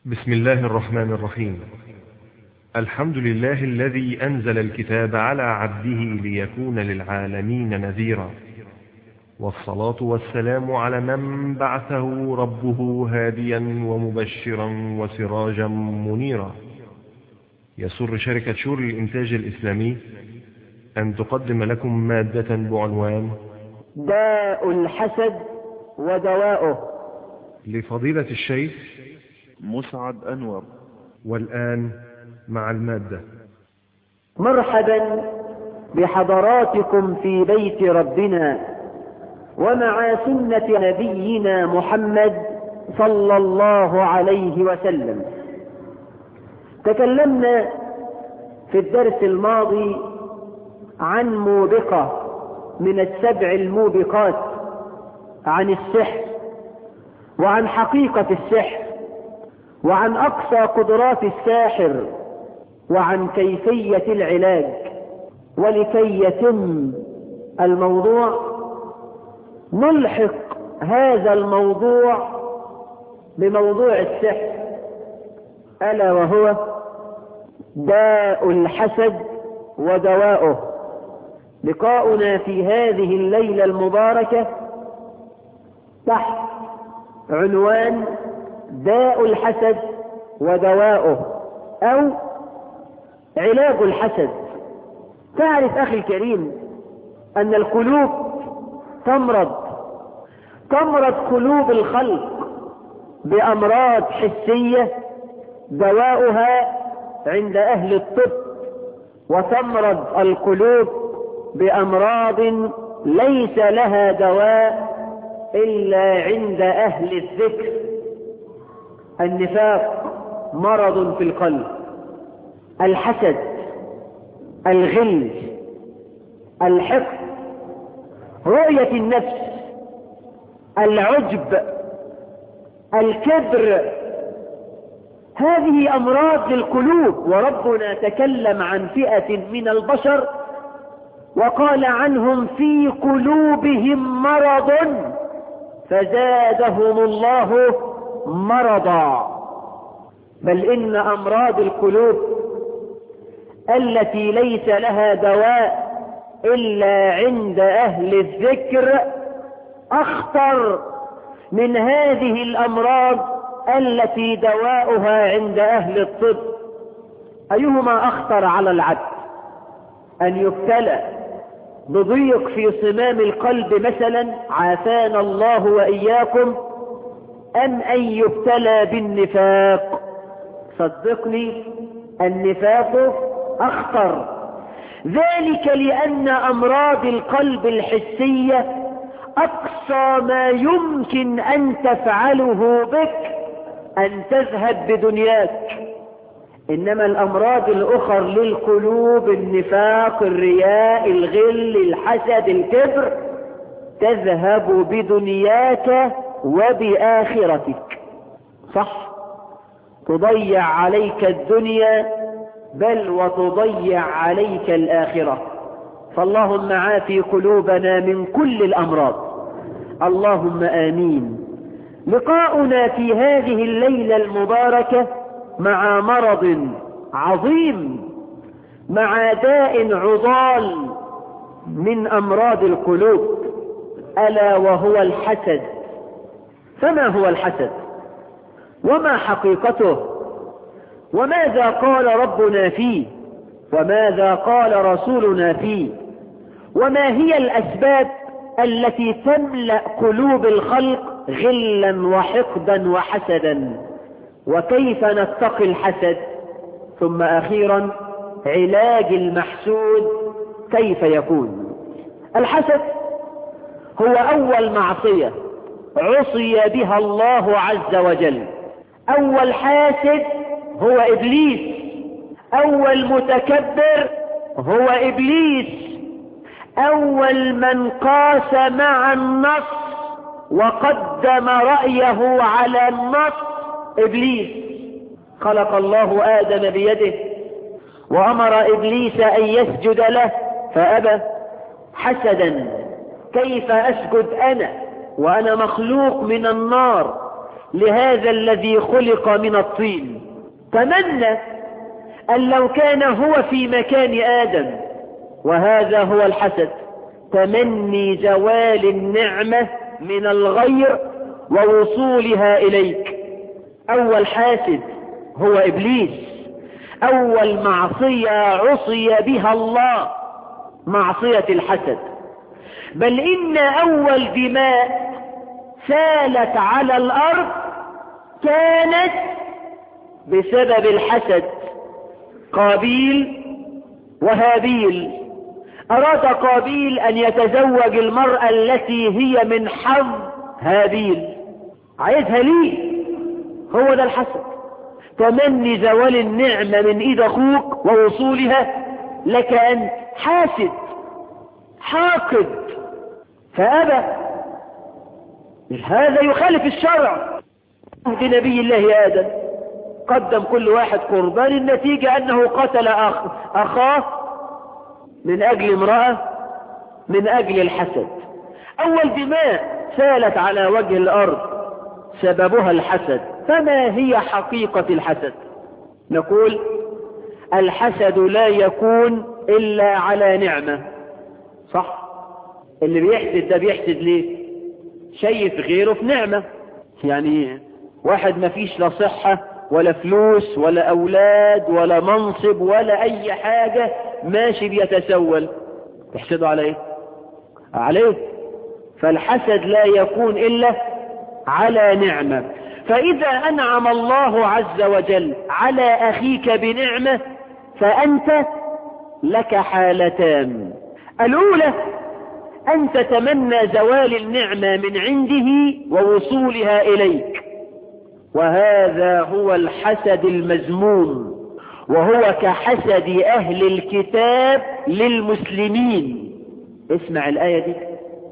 بسم الله الرحمن الرحيم الحمد لله الذي أنزل الكتاب على عبده ليكون للعالمين نذيرا والصلاة والسلام على من بعثه ربه هاديا ومبشرا وسراجا منيرا يسر شركة شور الإنتاج الإسلامي أن تقدم لكم مادة بعنوان داء الحسد ودواؤه لفضيلة الشيخ مسعد أنور والآن مع المادة مرحبا بحضراتكم في بيت ربنا ومع سنة نبينا محمد صلى الله عليه وسلم تكلمنا في الدرس الماضي عن موبقة من السبع الموبقات عن السحر وعن حقيقة السحر وعن أقصى قدرات الساحر وعن كيفية العلاج ولكي يتم الموضوع نلحق هذا الموضوع بموضوع السحر ألا وهو داء الحسد ودواؤه لقاؤنا في هذه الليلة المباركة تحت عنوان داء الحسد ودواؤه أو علاج الحسد تعرف أخي الكريم أن القلوب تمرض تمرض قلوب الخلق بأمراض حسية دواؤها عند أهل الطب وتمرض القلوب بأمراض ليس لها دواء إلا عند أهل الذكر النفاق مرض في القلب الحسد الغل الحقد رؤية النفس العجب الكبر هذه أمراض للقلوب وربنا تكلم عن فئة من البشر وقال عنهم في قلوبهم مرض فزادهم الله مرضا بل إن أمراض القلوب التي ليس لها دواء إلا عند أهل الذكر أخطر من هذه الأمراض التي دواؤها عند أهل الطب أيهما أخطر على العبد أن يبتلى بضيق في صمام القلب مثلا عافانا الله وإياكم أم أن يبتلى بالنفاق صدقني النفاق أخطر ذلك لأن أمراض القلب الحسية أقصى ما يمكن أن تفعله بك أن تذهب بدنياك إنما الأمراض الأخر للقلوب النفاق الرياء الغل الحسد الكبر تذهب بدنياك وبآخرتك صح تضيع عليك الدنيا بل وتضيع عليك الآخرة فاللهم عافي قلوبنا من كل الأمراض اللهم آمين لقاؤنا في هذه الليلة المباركة مع مرض عظيم مع داء عضال من أمراض القلوب ألا وهو الحسد فما هو الحسد وما حقيقته وماذا قال ربنا فيه وماذا قال رسولنا فيه وما هي الأسباب التي تملأ قلوب الخلق غلا وحقدا وحسدا وكيف نتقي الحسد ثم أخيرا علاج المحسود كيف يكون الحسد هو أول معصية عصي بها الله عز وجل أول حاسد هو إبليس أول متكبر هو إبليس أول من قاس مع النص وقدم رأيه على النص إبليس خلق الله آدم بيده وأمر إبليس أن يسجد له فأبى حسدا كيف أسجد أنا وأنا مخلوق من النار لهذا الذي خلق من الطين تمنى أن لو كان هو في مكان آدم وهذا هو الحسد تمني زوال النعمة من الغير ووصولها إليك أول حاسد هو إبليس أول معصية عصي بها الله معصية الحسد بل إن أول دماء سالت على الأرض كانت بسبب الحسد قابيل وهابيل أراد قابيل أن يتزوج المرأة التي هي من حظ هابيل عايزها ليه هو ده الحسد تمني زوال النعمة من ايد اخوك ووصولها لك انت حاسد حاقد فابى هذا يخالف الشرع عهد نبي الله ادم قدم كل واحد قربان النتيجة انه قتل أخ اخاه من اجل امرأة من اجل الحسد اول دماء سالت على وجه الارض سببها الحسد فما هي حقيقة الحسد نقول الحسد لا يكون إلا على نعمة صح اللي بيحسد ده بيحسد ليه شايف غيره في نعمة يعني واحد ما فيش لا صحة ولا فلوس ولا أولاد ولا منصب ولا أي حاجة ماشي بيتسول تحسده عليه عليه فالحسد لا يكون إلا على نعمة فإذا أنعم الله عز وجل على أخيك بنعمة فأنت لك حالتان الأولى أن تتمنى زوال النعمة من عنده ووصولها إليك وهذا هو الحسد المذموم وهو كحسد أهل الكتاب للمسلمين اسمع الآية دي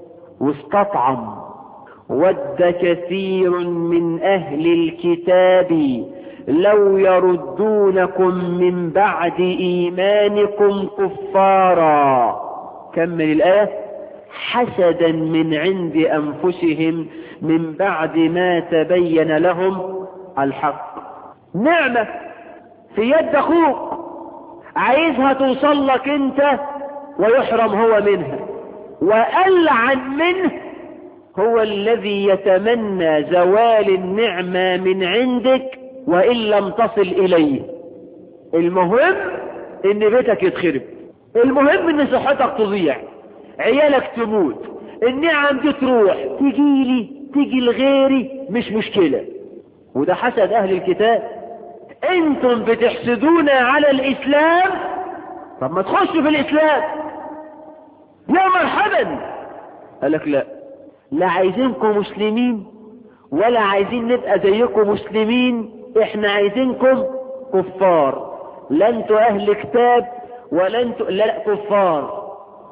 واستطعم ود كثير من أهل الكتاب لو يردونكم من بعد إيمانكم كفارا كمل الآية حسدا من عند أنفسهم من بعد ما تبين لهم الحق نعمة في يد أخوك عايزها توصل لك انت ويحرم هو منها وألعن منه هو الذي يتمنى زوال النعمة من عندك وإن لم تصل إليه المهم إن بيتك يتخرب المهم إن صحتك تضيع عيالك تموت النعم دي تروح تجي لي تجي لغيري مش مشكلة وده حسد أهل الكتاب انتم بتحسدونا على الإسلام طب ما تخشوا في الإسلام يا مرحبا قال لك لا لا عايزينكم مسلمين ولا عايزين نبقى زيكم مسلمين احنا عايزينكم كفار لا انتوا اهل كتاب ولا انتوا لا, لا كفار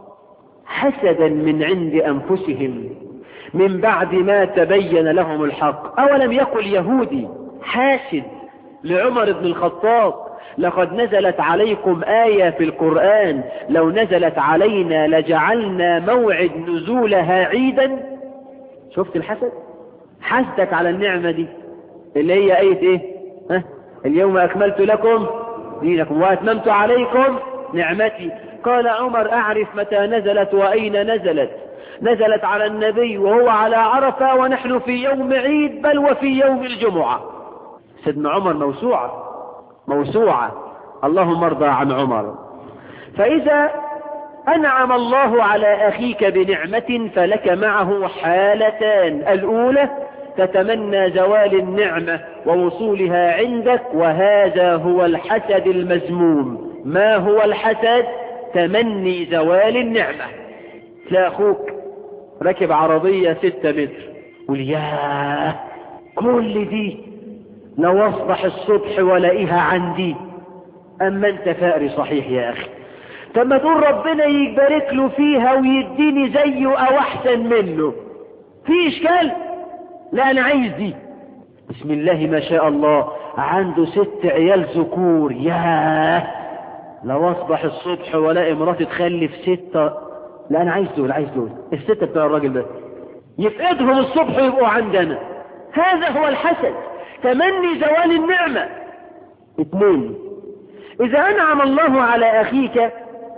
حسدا من عند انفسهم من بعد ما تبين لهم الحق اولم يقل يهودي حاسد لعمر بن الخطاب لقد نزلت عليكم آية في القرآن لو نزلت علينا لجعلنا موعد نزولها عيدا شفت الحسد حسدك على النعمة دي اللي هي آية ايه ها؟ اليوم أكملت لكم دينكم وأتممت عليكم نعمتي قال عمر أعرف متى نزلت وأين نزلت نزلت على النبي وهو على عرفة ونحن في يوم عيد بل وفي يوم الجمعة سيدنا عمر موسوعة موسوعة اللهم ارضى عن عمر فإذا أنعم الله على أخيك بنعمة فلك معه حالتان الأولى تتمنى زوال النعمة ووصولها عندك وهذا هو الحسد المذموم ما هو الحسد تمني زوال النعمة لا أخوك ركب عربية ستة متر قول ياه كل دي لو اصبح الصبح ولاقيها عندي اما انت فقري صحيح يا اخي طب ما تقول ربنا يبارك له فيها ويديني زيه او احسن منه في اشكال لا انا عايز دي بسم الله ما شاء الله عنده ست عيال ذكور ياه لو اصبح الصبح ولاقي مراتي تخلف ستة لا انا عايز دول عايز دول الستة بتاع الراجل ده يفقدهم الصبح ويبقوا عندنا هذا هو الحسد تمني زوال النعمة اثنين إذا أنعم الله على أخيك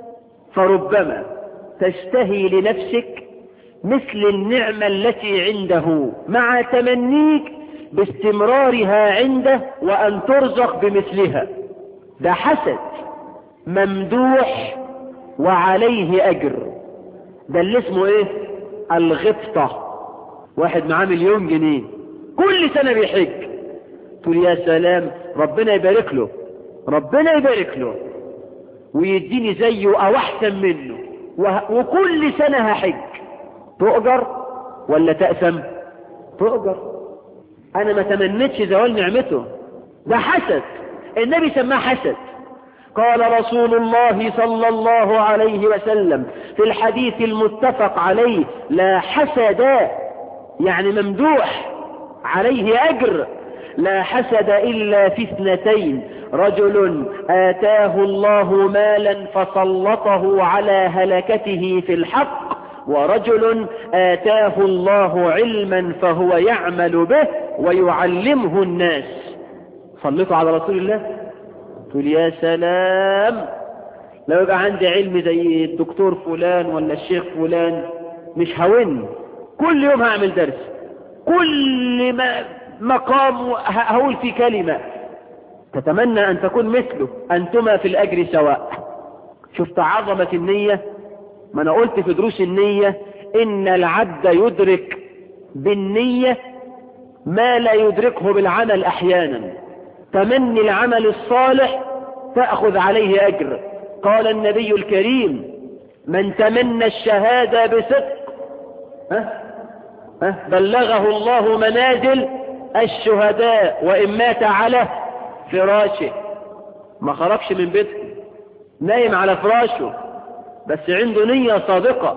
فربما تشتهي لنفسك مثل النعمة التي عنده مع تمنيك باستمرارها عنده وأن ترزق بمثلها ده حسد ممدوح وعليه أجر ده اللي اسمه ايه الغبطة واحد معاه مليون جنيه كل سنة بيحج تقول يا سلام ربنا يبارك له ربنا يبارك له ويديني زيه او احسن منه وكل سنة هحج تؤجر ولا تأثم تؤجر انا ما تمنيتش زوال نعمته ده حسد النبي سماه حسد قال رسول الله صلى الله عليه وسلم في الحديث المتفق عليه لا حسد يعني ممدوح عليه أجر لا حسد إلا في اثنتين رجل آتاه الله مالا فسلطه على هلكته في الحق ورجل آتاه الله علما فهو يعمل به ويعلمه الناس صلتوا على رسول الله تقول يا سلام لو يبقى عندي علم زي الدكتور فلان ولا الشيخ فلان مش هون كل يوم هعمل درس كل ما مقام هقول في كلمة تتمنى أن تكون مثله أنتما في الأجر سواء شفت عظمة النية ما أنا قلت في دروس النية إن العبد يدرك بالنية ما لا يدركه بالعمل أحيانا تمني العمل الصالح تأخذ عليه أجر قال النبي الكريم من تمنى الشهادة بصدق ها؟ ها؟ بلغه الله منازل الشهداء وإن مات على فراشه ما خرجش من بيته نايم على فراشه بس عنده نية صادقة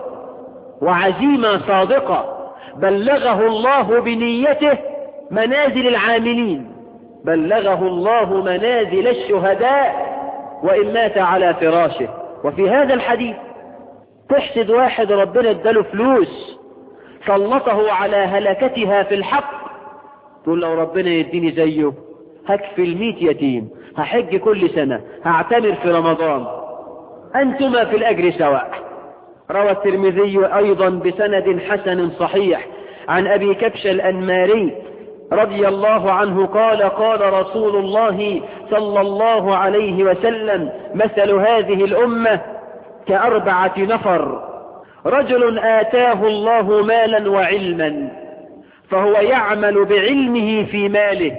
وعزيمة صادقة بلغه الله بنيته منازل العاملين بلغه الله منازل الشهداء وإن مات على فراشه وفي هذا الحديث تحسد واحد ربنا اداله فلوس سلطه على هلكتها في الحق تقول لو ربنا يديني زيه هكفي الميت يتيم هحج كل سنة هعتمر في رمضان أنتما في الأجر سواء روى الترمذي أيضا بسند حسن صحيح عن أبي كبش الأنماري رضي الله عنه قال قال رسول الله صلى الله عليه وسلم مثل هذه الأمة كأربعة نفر رجل آتاه الله مالا وعلما فهو يعمل بعلمه في ماله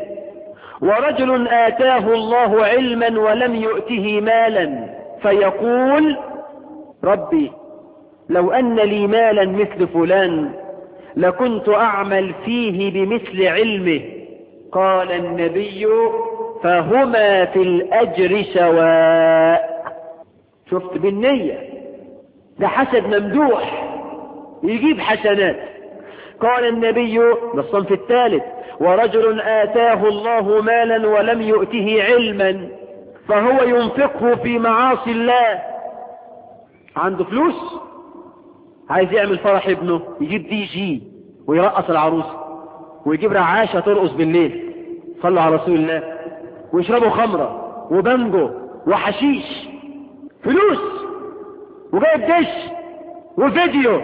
ورجل آتاه الله علما ولم يؤته مالا فيقول ربي لو أن لي مالا مثل فلان لكنت أعمل فيه بمثل علمه قال النبي فهما في الأجر سواء شفت بالنية ده حسد ممدوح يجيب حسنات قال النبي بالصنف الثالث ورجل آتاه الله مالا ولم يؤته علما فهو ينفقه في معاصي الله عنده فلوس عايز يعمل فرح ابنه يجيب دي جي ويرقص العروسة ويجيب رعاشة ترقص بالليل صلوا على رسول الله ويشربوا خمرة وبنجو وحشيش فلوس وجايب دش وفيديو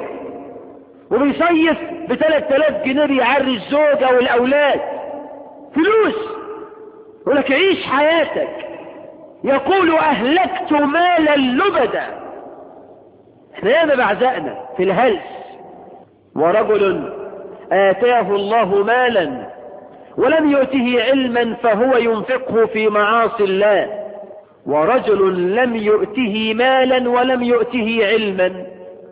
وبيصيف بثلاث الاف جنيه بيعري الزوجة والاولاد فلوس يقول لك عيش حياتك يقول اهلكت مالا لبدا احنا ياما بعزقنا في الهلس ورجل آتاه الله مالا ولم يؤته علما فهو ينفقه في معاصي الله ورجل لم يؤته مالا ولم يؤته علما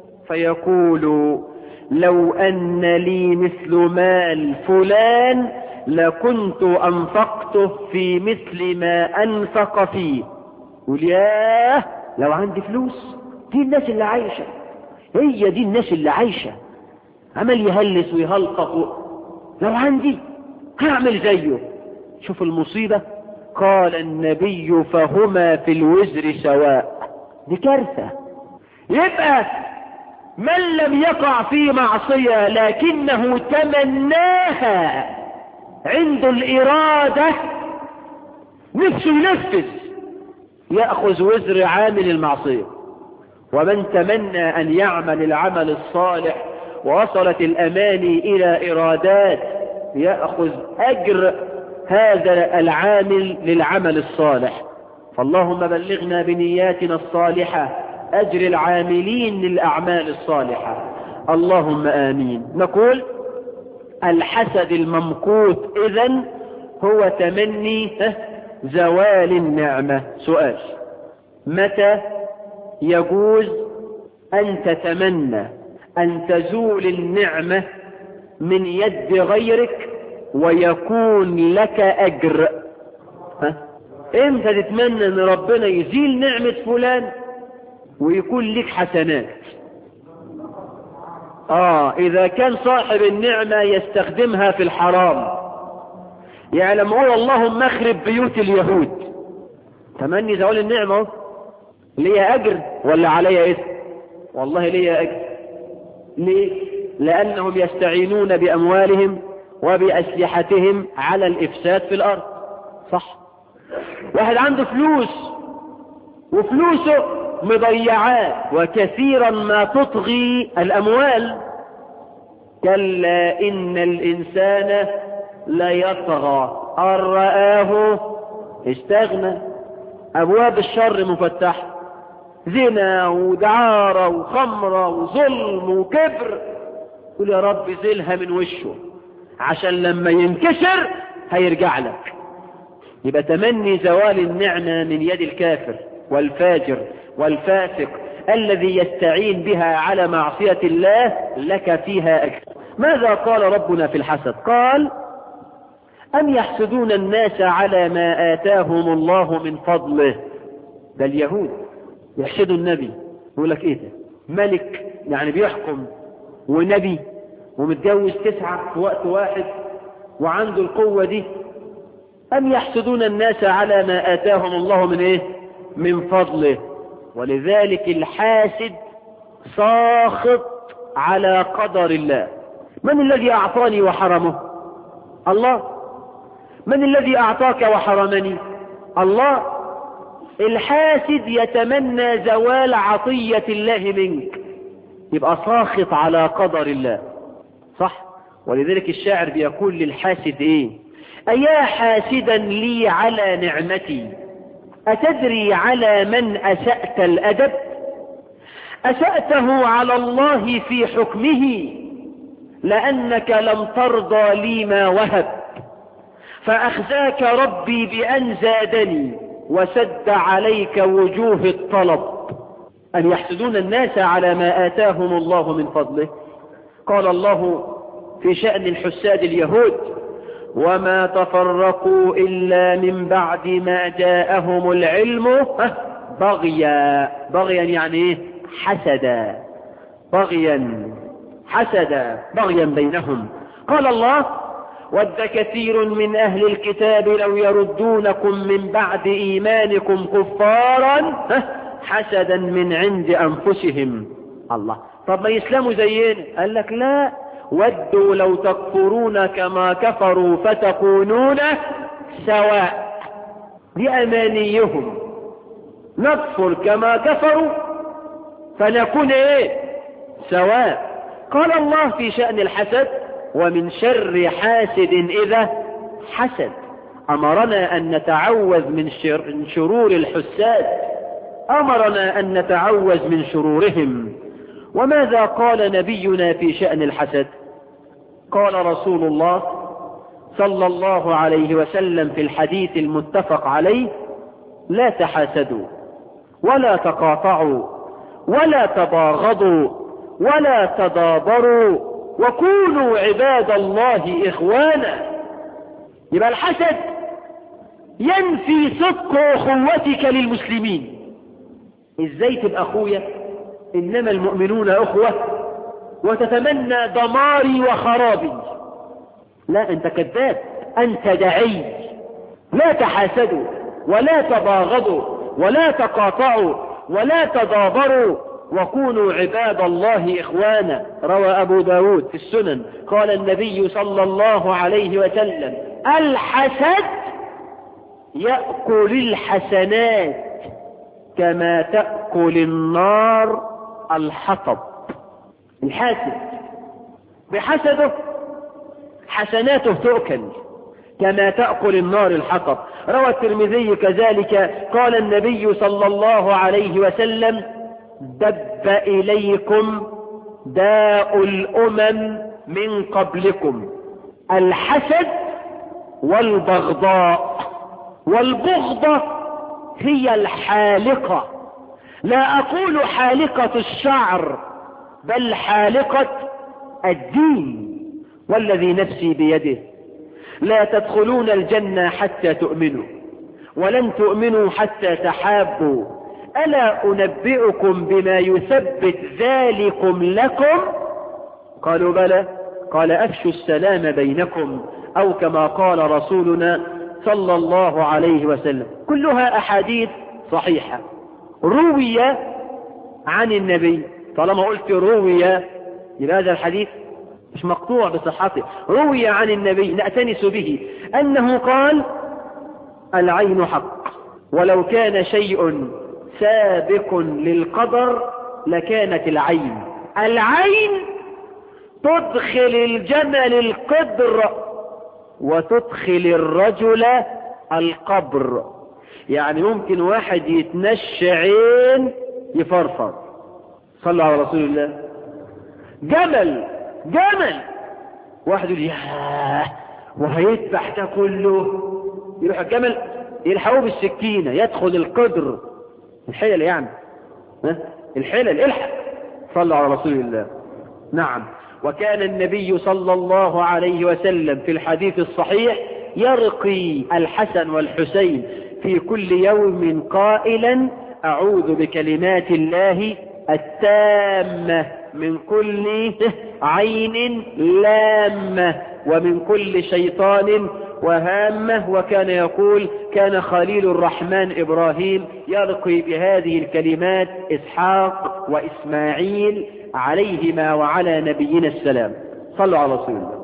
فيقول لو أن لي مثل مال فلان لكنت أنفقته في مثل ما أنفق فيه قول ياه لو عندي فلوس دي الناس اللي عايشة هي دي الناس اللي عايشة عمل يهلس ويهلقق لو عندي هعمل زيه شوف المصيبة قال النبي فهما في الوزر سواء دي كارثة يبقى من لم يقع في معصية لكنه تمناها عنده الإرادة نفسه ينفذ يأخذ وزر عامل المعصية ومن تمنى أن يعمل العمل الصالح ووصلت الأماني إلى إرادات يأخذ أجر هذا العامل للعمل الصالح فاللهم بلغنا بنياتنا الصالحة أجر العاملين للأعمال الصالحة اللهم آمين نقول الحسد الممقوت إذن هو تمني زوال النعمة سؤال متى يجوز أن تتمنى أن تزول النعمة من يد غيرك ويكون لك أجر ها؟ امتى تتمنى ان ربنا يزيل نعمة فلان ويكون لك حسنات اه اذا كان صاحب النعمة يستخدمها في الحرام يعني لما اقول اللهم اخرب بيوت اليهود تمني زوال النعمة ليا اجر ولا عليا اسم والله ليا اجر ليه لانهم يستعينون باموالهم وباسلحتهم على الافساد في الارض صح واحد عنده فلوس وفلوسه مضيعات وكثيرا ما تطغي الاموال كلا ان الانسان ليطغى ان رآه استغنى ابواب الشر مفتحة زنا ودعارة وخمرة وظلم وكبر قل يا رب زلها من وشه عشان لما ينكسر هيرجع لك يبقى تمني زوال النعمة من يد الكافر والفاجر والفاسق الذي يستعين بها على معصية الله لك فيها أجر ماذا قال ربنا في الحسد قال أم يحسدون الناس على ما آتاهم الله من فضله ده اليهود يحسدوا النبي يقول لك ايه ده ملك يعني بيحكم ونبي ومتجوز تسعة في وقت واحد وعنده القوة دي أم يحسدون الناس على ما آتاهم الله من إيه من فضله ولذلك الحاسد ساخط على قدر الله من الذي أعطاني وحرمه الله من الذي أعطاك وحرمني الله الحاسد يتمنى زوال عطية الله منك يبقى ساخط على قدر الله صح ولذلك الشاعر بيقول للحاسد ايه أيا حاسدا لي على نعمتي أتدري على من أسأت الأدب أسأته على الله في حكمه لأنك لم ترضى لي ما وهب فأخزاك ربي بأن زادني وسد عليك وجوه الطلب أن يحسدون الناس على ما آتاهم الله من فضله قال الله في شأن الحساد اليهود وما تفرقوا إلا من بعد ما جاءهم العلم بغيا بغيا يعني ايه حسدا بغيا حسدا بغيا بينهم قال الله ود كثير من أهل الكتاب لو يردونكم من بعد إيمانكم كفارا حسدا من عند أنفسهم الله طب ما يسلموا زينا قال لك لا ودوا لو تكفرون كما كفروا فتكونون سواء دي أمانيهم نكفر كما كفروا فنكون ايه سواء قال الله في شأن الحسد ومن شر حاسد إذا حسد أمرنا أن نتعوذ من, شر من شرور الحساد أمرنا أن نتعوذ من شرورهم وماذا قال نبينا في شأن الحسد قال رسول الله صلى الله عليه وسلم في الحديث المتفق عليه لا تحاسدوا ولا تقاطعوا ولا تباغضوا ولا تدابروا وكونوا عباد الله إخوانا يبقى الحسد ينفي صدق أخوتك للمسلمين ازاي تبقى أخويا إنما المؤمنون أخوة وتتمنى دماري وخرابي لا أنت كذاب أنت دعي لا تحاسدوا ولا تباغضوا ولا تقاطعوا ولا تدابروا وكونوا عباد الله إخوانا روى أبو داود في السنن قال النبي صلى الله عليه وسلم الحسد يأكل الحسنات كما تأكل النار الحطب الحاسد بحسده حسناته تؤكل كما تأكل النار الحطب روى الترمذي كذلك قال النبي صلى الله عليه وسلم دب إليكم داء الأمم من قبلكم الحسد والبغضاء والبغضة هي الحالقة لا أقول حالقة الشعر بل حالقة الدين والذي نفسي بيده لا تدخلون الجنة حتى تؤمنوا ولن تؤمنوا حتى تحابوا ألا أنبئكم بما يثبت ذلكم لكم قالوا بلى قال أفشوا السلام بينكم أو كما قال رسولنا صلى الله عليه وسلم كلها أحاديث صحيحة روي عن النبي طالما قلت روي يبقى هذا الحديث مش مقطوع بصحته روي عن النبي نأتنس به أنه قال العين حق ولو كان شيء سابق للقدر لكانت العين العين تدخل الجمل القدر وتدخل الرجل القبر يعني ممكن واحد يتنشى عين يفرفر صلى على رسول الله جمل جمل واحد يقول ياه وهيذبح ده كله يروح الجمل يلحقوه بالسكينة يدخل القدر الحلل يعني ها؟ الحلل الحق صلى على رسول الله نعم وكان النبي صلى الله عليه وسلم في الحديث الصحيح يرقي الحسن والحسين في كل يوم قائلا أعوذ بكلمات الله التامة من كل عين لامة ومن كل شيطان وهامة وكان يقول كان خليل الرحمن إبراهيم يلقي بهذه الكلمات إسحاق وإسماعيل عليهما وعلى نبينا السلام صلوا على رسول الله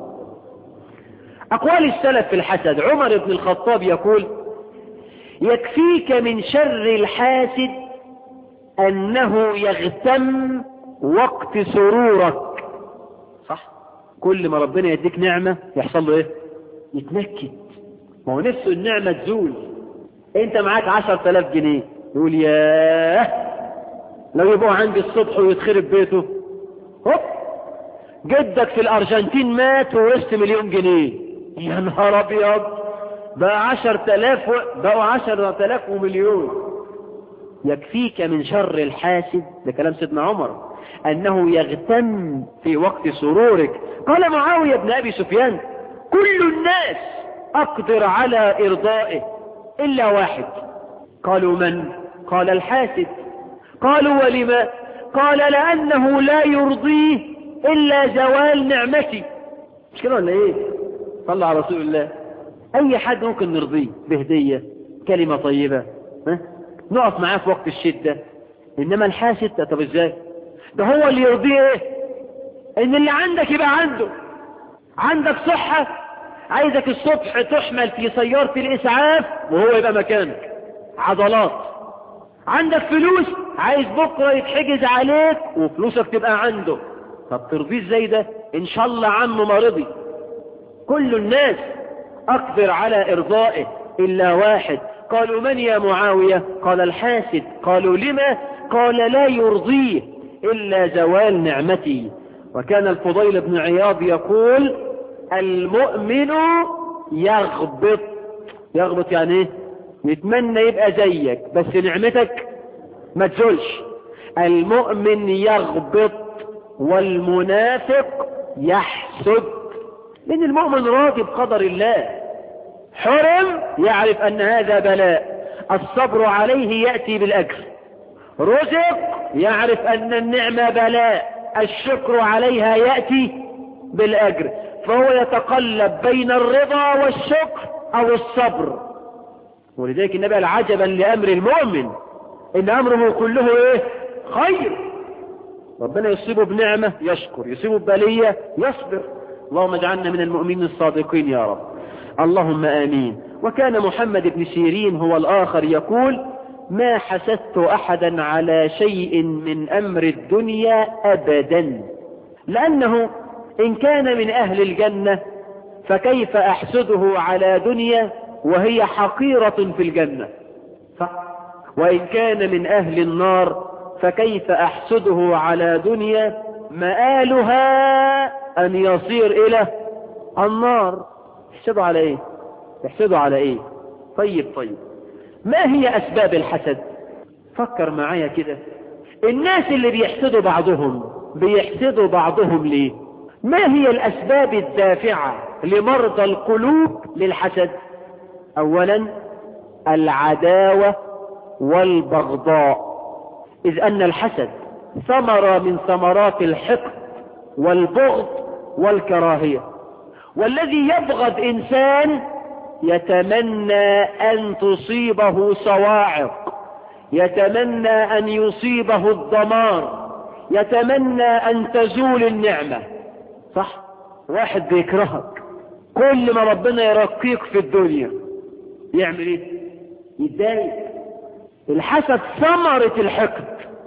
أقوال السلف في الحسد عمر بن الخطاب يقول يكفيك من شر الحاسد أنه يغتم وقت سرورك صح كل ما ربنا يديك نعمة يحصل له ايه يتنكد ما هو نفسه النعمة تزول انت معاك عشر تلاف جنيه يقول ياه لو يبقوا عندي الصبح ويتخرب بيته هوب جدك في الارجنتين مات وورثت مليون جنيه يا نهار ابيض بقى عشر تلاف و... بقوا عشر تلاف ومليون يكفيك من شر الحاسد ده كلام سيدنا عمر انه يغتم في وقت سرورك قال معاوية بن ابي سفيان كل الناس اقدر على ارضائه الا واحد قالوا من قال الحاسد قالوا ولما قال لانه لا يرضيه الا زوال نعمتي مش كده ولا ايه صلى على رسول الله اي حد ممكن نرضيه بهدية كلمة طيبة ها؟ نقف معاه في وقت الشدة انما الحاسد طب ازاي ده هو اللي يرضيه ايه ان اللي عندك يبقى عنده عندك صحة عايزك الصبح تحمل في سيارة الاسعاف وهو يبقى مكانك عضلات عندك فلوس عايز بكرة يتحجز عليك وفلوسك تبقى عنده طب ترضيه ازاي ده ان شاء الله عمه ما رضي كل الناس اقدر على ارضائه الا واحد قالوا من يا معاوية قال الحاسد قالوا لما قال لا يرضيه إلا زوال نعمتي وكان الفضيل بن عياض يقول المؤمن يغبط يغبط يعني ايه يتمنى يبقى زيك بس نعمتك ما تزولش المؤمن يغبط والمنافق يحسد لأن المؤمن راضي بقدر الله حرم يعرف أن هذا بلاء الصبر عليه يأتي بالأجر رزق يعرف أن النعمة بلاء الشكر عليها يأتي بالأجر فهو يتقلب بين الرضا والشكر أو الصبر ولذلك النبي قال عجبا لأمر المؤمن إن أمره كله إيه خير ربنا يصيبه بنعمة يشكر يصيبه ببلية يصبر اللهم اجعلنا من المؤمنين الصادقين يا رب اللهم آمين وكان محمد بن سيرين هو الآخر يقول ما حسدت أحدا على شيء من أمر الدنيا أبدا لأنه إن كان من أهل الجنة فكيف أحسده على دنيا وهي حقيرة في الجنة صح؟ وإن كان من أهل النار فكيف أحسده على دنيا مآلها أن يصير إلى النار يحسدوا على إيه يحسدوا على إيه طيب طيب ما هي أسباب الحسد فكر معايا كده الناس اللي بيحسدوا بعضهم بيحسدوا بعضهم ليه ما هي الأسباب الدافعة لمرضى القلوب للحسد أولا العداوة والبغضاء إذ أن الحسد ثمرة من ثمرات الحقد والبغض والكراهية والذي يبغض إنسان يتمنى أن تصيبه صواعق يتمنى أن يصيبه الدمار يتمنى أن تزول النعمة صح واحد بيكرهك كل ما ربنا يرقيك في الدنيا يعمل ايه يتضايق الحسد ثمرة الحقد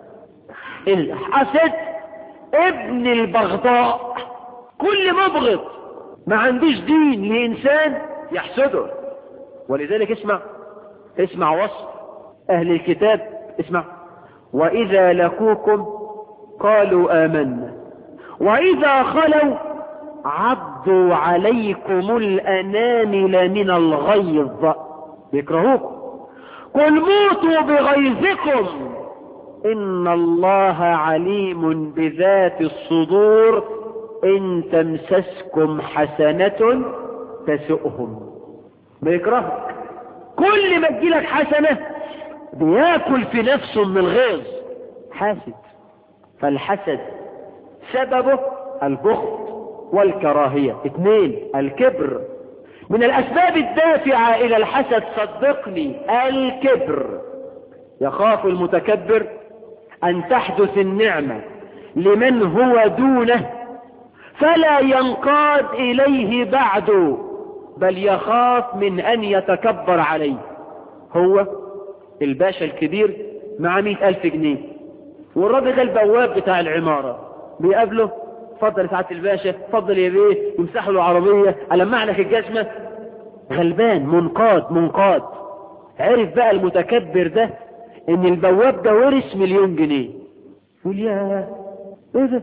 الحسد ابن البغضاء كل مبغض ما عندوش دين لإنسان يحسده ولذلك اسمع اسمع وصف أهل الكتاب اسمع وإذا لقوكم قالوا آمنا وإذا خلوا عضوا عليكم الأنامل من الغيظ يكرهوكم قل موتوا بغيظكم إن الله عليم بذات الصدور إن تمسسكم حسنة تسؤهم بيكرهك كل ما تجيلك حسنة بياكل في نفسه من الغيظ حاسد فالحسد سببه البخل والكراهية اثنين الكبر من الأسباب الدافعة إلى الحسد صدقني الكبر يخاف المتكبر أن تحدث النعمة لمن هو دونه فلا ينقاد إليه بعد بل يخاف من أن يتكبر عليه هو الباشا الكبير مع مئة ألف جنيه والراجل ده البواب بتاع العمارة بيقابله اتفضل يا سعاده الباشا اتفضل يا بيه يمسحوا له العربيه المع لك الجزمه غلبان منقاد منقاد عرف بقى المتكبر ده ان البواب ده ورث مليون جنيه يقول يا ايه ده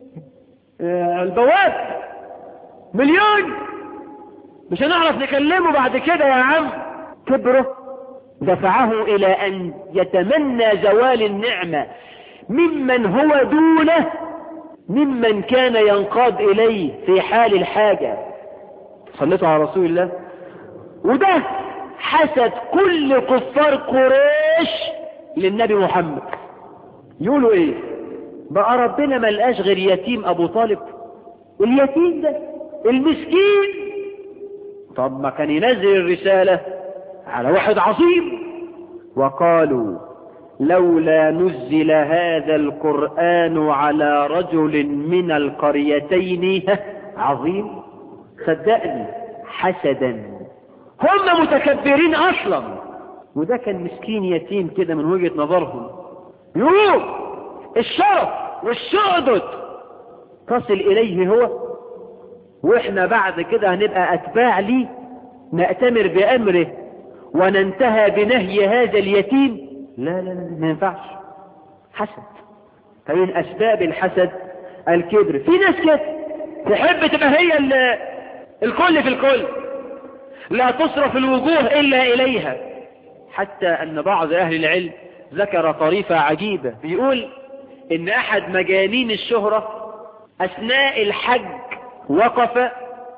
آه البواب مليون مش هنعرف نكلمه بعد كده يا عم كبره دفعه الى ان يتمنى زوال النعمة ممن هو دونه ممن كان ينقاد إليه في حال الحاجة صليتوا على رسول الله وده حسد كل كفار قريش للنبي محمد يقولوا ايه بقى ربنا ما لقاش غير يتيم ابو طالب اليتيم ده المسكين طب ما كان ينزل الرسالة على واحد عظيم وقالوا لولا نزل هذا القرآن على رجل من القريتين عظيم صدقني حسدا هم متكبرين اصلا وده كان مسكين يتيم كده من وجهة نظرهم يقول الشرف والشعدد تصل اليه هو واحنا بعد كده هنبقى اتباع ليه نأتمر بامره وننتهى بنهي هذا اليتيم لا لا لا ما ينفعش حسد فمن أسباب الحسد الكبر في ناس كده تحب تبقى هي الكل في الكل لا تصرف الوجوه إلا إليها حتى أن بعض أهل العلم ذكر طريفة عجيبة بيقول إن أحد مجانين الشهرة أثناء الحج وقف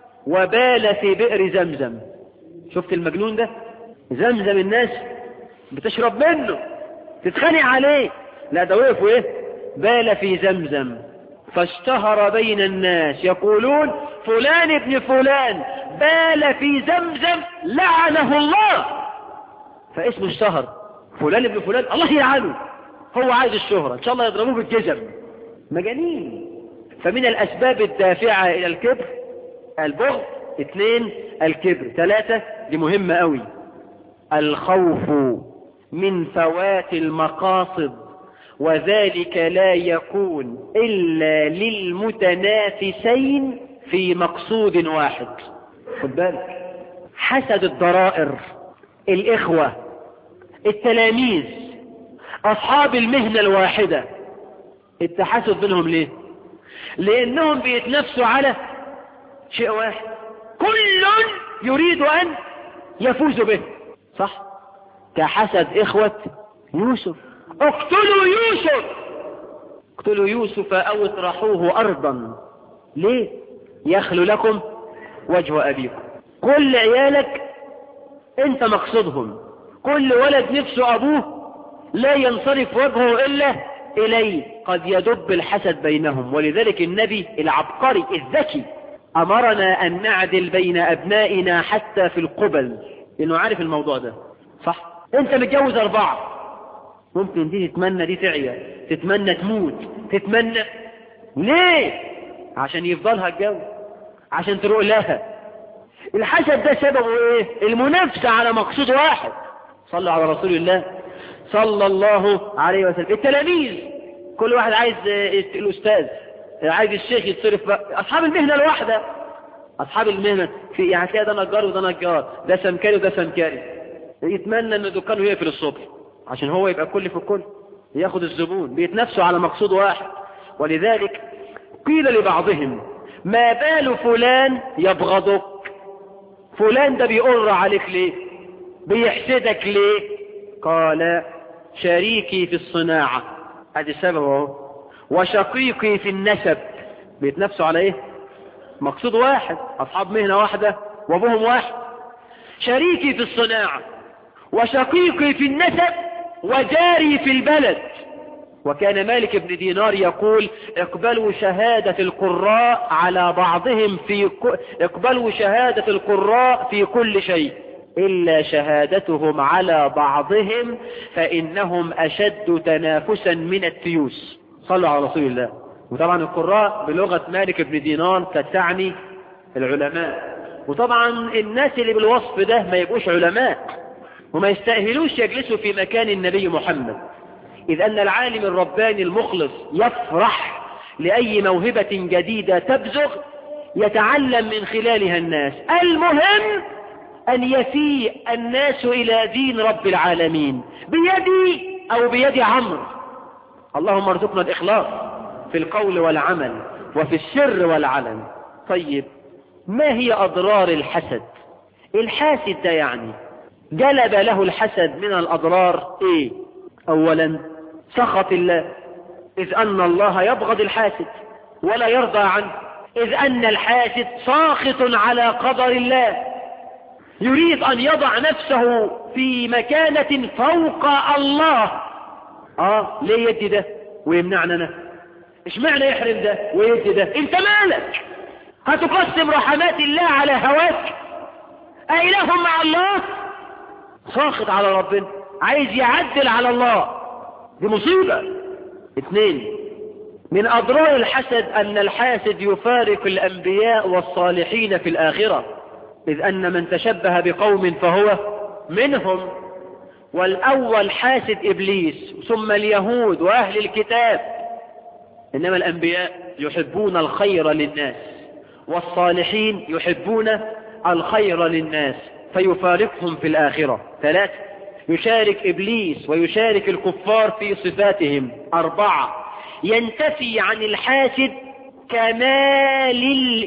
وبال في بئر زمزم شفت المجنون ده زمزم الناس بتشرب منه تتخانق عليه لا ده وقف ايه بال في زمزم فاشتهر بين الناس يقولون فلان ابن فلان بال في زمزم لعنه الله فاسمه اشتهر فلان ابن فلان الله يلعنه هو عايز الشهرة ان شاء الله يضربوه بالجزم مجانين فمن الاسباب الدافعة الى الكبر البغض اثنين الكبر ثلاثة دي مهمة قوي الخوف من فوات المقاصد وذلك لا يكون إلا للمتنافسين في مقصود واحد خد بالك حسد الضرائر الإخوة التلاميذ أصحاب المهنة الواحدة التحسد بينهم ليه لأنهم بيتنافسوا على شيء واحد كل يريد أن يفوز به صح كحسد إخوة يوسف اقتلوا يوسف اقتلوا يوسف أو اطرحوه أرضا ليه يخلو لكم وجه أبيكم كل عيالك انت مقصودهم كل ولد نفسه أبوه لا ينصرف وجهه إلا إليه قد يدب الحسد بينهم ولذلك النبي العبقري الذكي أمرنا أن نعدل بين أبنائنا حتى في القبل لأنه عارف الموضوع ده صح أنت متجوز أربعة ممكن دي تتمنى دي تعيا تتمنى تموت تتمنى ليه عشان يفضلها الجو عشان تروق لها الحسد ده سببه ايه المنافسة على مقصود واحد صلوا على رسول الله صلى الله عليه وسلم التلاميذ كل واحد عايز الأستاذ عايز الشيخ يتصرف بقى أصحاب المهنة الواحدة أصحاب المهنة في يعني تلاقي ده نجار وده نجار ده سمكاري وده سمكاري يتمنى ان دكانه يقفل الصبح عشان هو يبقى كل في الكل ياخد الزبون بيتنافسوا على مقصود واحد ولذلك قيل لبعضهم ما بال فلان يبغضك فلان ده بيقر عليك ليه بيحسدك ليه قال شريكي في الصناعة ادي السبب اهو وشقيقي في النسب بيتنافسوا على ايه مقصود واحد اصحاب مهنة واحدة وابوهم واحد شريكي في الصناعة وشقيقي في النسب وجاري في البلد وكان مالك بن دينار يقول اقبلوا شهادة القراء على بعضهم في ك... اقبلوا شهادة القراء في كل شيء إلا شهادتهم على بعضهم فإنهم أشد تنافسا من التيوس صلوا على رسول الله وطبعا القراء بلغة مالك بن دينار تتعني العلماء وطبعا الناس اللي بالوصف ده ما يبقوش علماء وما يستأهلوش يجلسوا في مكان النبي محمد إذ أن العالم الرباني المخلص يفرح لأي موهبة جديدة تبزغ يتعلم من خلالها الناس المهم أن يفيء الناس إلى دين رب العالمين بيدي أو بيد عمرو اللهم ارزقنا الإخلاص في القول والعمل وفي السر والعلن طيب ما هي أضرار الحسد الحاسد ده يعني جلب له الحسد من الأضرار إيه أولا سخط الله إذ أن الله يبغض الحاسد ولا يرضى عنه إذ أن الحاسد ساخط على قدر الله يريد أن يضع نفسه في مكانة فوق الله آه ليه يدي ده ويمنعنا أنا إيش معنى يحرم ده ويدي ده انت مالك هتقسم رحمات الله على هواك أإله مع الله ساخط على ربنا عايز يعدل على الله دي مصيبة اثنين من أضرار الحسد أن الحاسد يفارق الأنبياء والصالحين في الآخرة إذ أن من تشبه بقوم فهو منهم والأول حاسد إبليس ثم اليهود وأهل الكتاب إنما الأنبياء يحبون الخير للناس والصالحين يحبون الخير للناس فيفارقهم في الآخرة ثلاثة يشارك إبليس ويشارك الكفار في صفاتهم أربعة ينتفي عن الحاسد كمال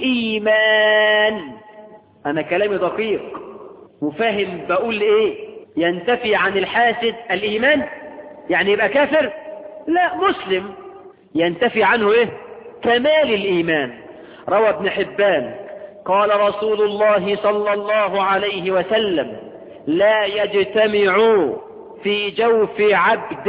الإيمان أنا كلامي دقيق وفاهم بقول إيه ينتفي عن الحاسد الإيمان يعني يبقى كافر لا مسلم ينتفي عنه إيه كمال الإيمان روى ابن حبان قال رسول الله صلى الله عليه وسلم لا يجتمع في جوف عبد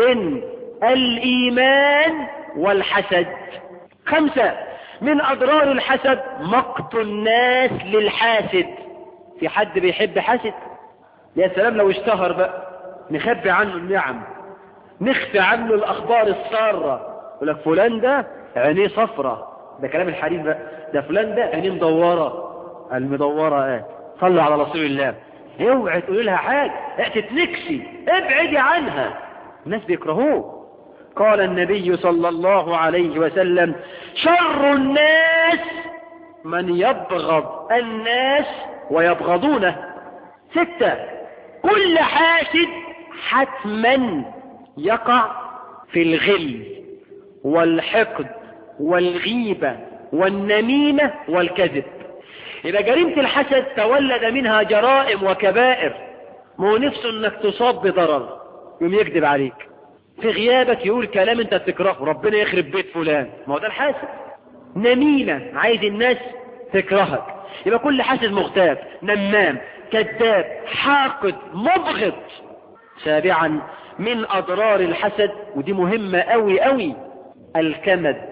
الإيمان والحسد خمسة من أضرار الحسد مقت الناس للحاسد في حد بيحب حاسد يا سلام لو اشتهر بقى نخبي عنه النعم نخفي عنه الأخبار السارة يقول لك فلان ده عينيه صفرة ده كلام الحديث بقى ده فلان ده عينيه مدورة المدورة اه صلوا على رسول الله اوعي تقول لها حاجة تتنكسي ابعدي عنها الناس بيكرهوه قال النبي صلى الله عليه وسلم شر الناس من يبغض الناس ويبغضونه ستة كل حاسد حتما يقع في الغل والحقد والغيبة والنميمة والكذب يبقى جريمة الحسد تولد منها جرائم وكبائر ما هو نفسه انك تصاب بضرر يوم يكذب عليك في غيابك يقول كلام انت تكرهه ربنا يخرب بيت فلان ما هو ده الحاسد نميمة عايز الناس تكرهك يبقى كل حاسد مغتاب نمام كذاب حاقد مبغض سابعا من اضرار الحسد ودي مهمة قوي قوي الكمد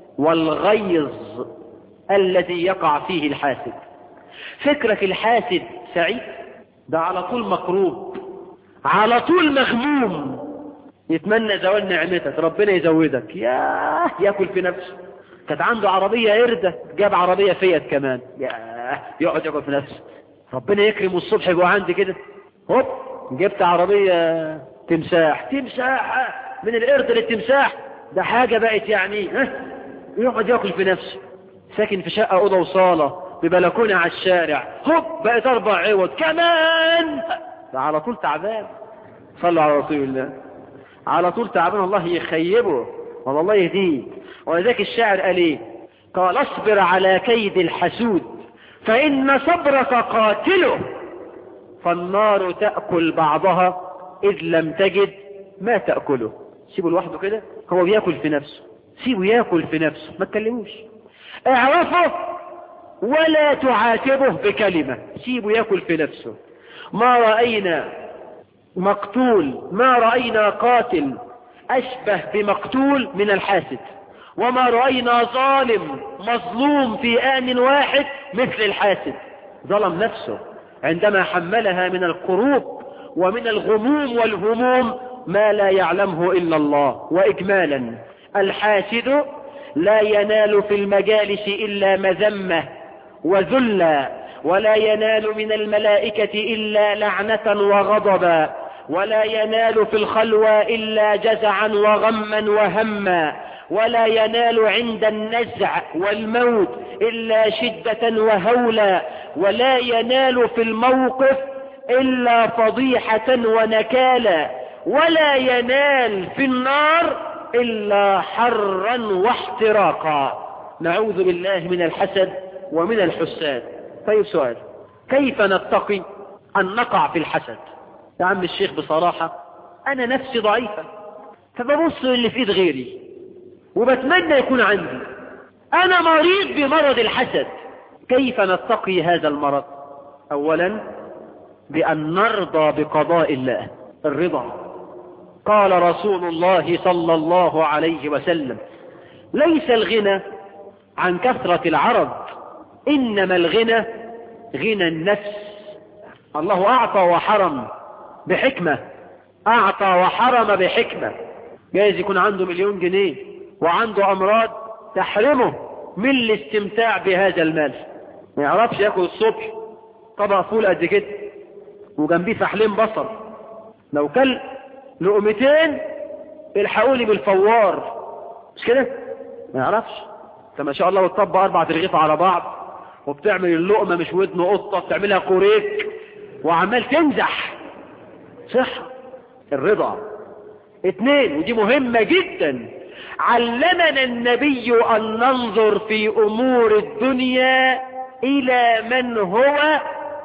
والغيظ الذي يقع فيه الحاسد فكرك الحاسد سعيد ده على طول مكروب على طول مغموم يتمنى زوال نعمتك ربنا يزودك ياه ياكل في نفسه كانت عنده عربية قردة جاب عربية فيت كمان ياه يقعد ياكل في نفسه ربنا يكرم الصبح يبقى عندي كده هوب جبت عربية تمساح تمساح من القرد للتمساح ده حاجة بقت يعني ها يقعد ياكل في نفسه ساكن في شقة أوضة وصالة ببلكونة على الشارع هوب بقت أربع عوض كمان ده على طول تعبان صلوا على رسول الله على طول تعبان الله يخيبه والله يهديه ولذلك الشاعر قال ايه قال اصبر على كيد الحسود فإن صبرك قاتله فالنار تأكل بعضها إذ لم تجد ما تأكله سيبه لوحده كده هو بياكل في نفسه سيبه ياكل في نفسه ما تكلموش اعرفه ولا تعاتبه بكلمة سيبه ياكل في نفسه ما رأينا مقتول ما رأينا قاتل أشبه بمقتول من الحاسد وما رأينا ظالم مظلوم في آن واحد مثل الحاسد ظلم نفسه عندما حملها من الكروب ومن الغموم والهموم ما لا يعلمه إلا الله وإجمالا الحاسد لا ينال في المجالس إلا مذمة وذلا ولا ينال من الملائكة إلا لعنة وغضبا ولا ينال في الخلوى إلا جزعا وغما وهما ولا ينال عند النزع والموت إلا شدة وهولا ولا ينال في الموقف إلا فضيحة ونكالا ولا ينال في النار إلا حرا واحتراقا نعوذ بالله من الحسد ومن الحساد طيب سؤال كيف نتقي أن نقع في الحسد يا عم الشيخ بصراحة أنا نفسي ضعيفة فببص اللي في ايد غيري وبتمنى يكون عندي أنا مريض بمرض الحسد كيف نتقي هذا المرض أولا بأن نرضى بقضاء الله الرضا قال رسول الله صلى الله عليه وسلم ليس الغنى عن كثرة العرض إنما الغنى غنى النفس الله أعطى وحرم بحكمة أعطى وحرم بحكمة جايز يكون عنده مليون جنيه وعنده أمراض تحرمه من الاستمتاع بهذا المال ما يعرفش ياكل الصبح طبق فول قد كده وجنبيه فحلين بصل لو كل لقمتين الحقوني بالفوار مش كده ما يعرفش انت ما شاء الله بتطبق اربع ترغيف على بعض وبتعمل اللقمة مش ودن قطة بتعملها كوريك وعمال تنزح صح الرضا اتنين ودي مهمة جدا علمنا النبي ان ننظر في امور الدنيا الى من هو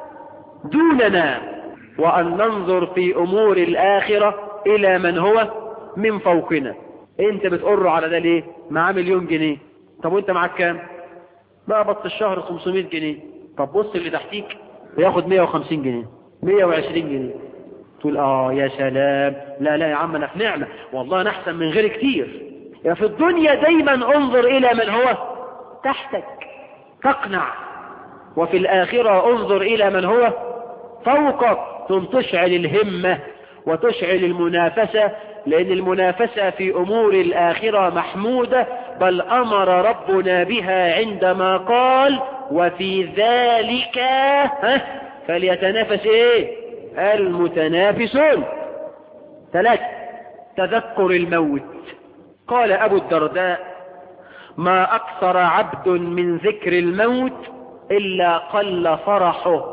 دوننا وان ننظر في امور الاخرة الى من هو من فوقنا انت بتقر على ده ليه معاه مليون جنيه طب وانت معاك كام بقبض في الشهر 500 جنيه طب بص اللي تحتيك بياخد 150 جنيه 120 جنيه تقول اه يا سلام لا لا يا عم انا في نعمة والله انا احسن من غيري كتير يا في الدنيا دايما انظر الى من هو تحتك تقنع وفي الاخرة انظر الى من هو فوقك ثم تشعل الهمة وتشعل المنافسة لأن المنافسة في أمور الآخرة محمودة بل أمر ربنا بها عندما قال وفي ذلك ها فليتنافس ايه المتنافسون ثلاثة تذكر الموت قال ابو الدرداء ما اكثر عبد من ذكر الموت الا قل فرحه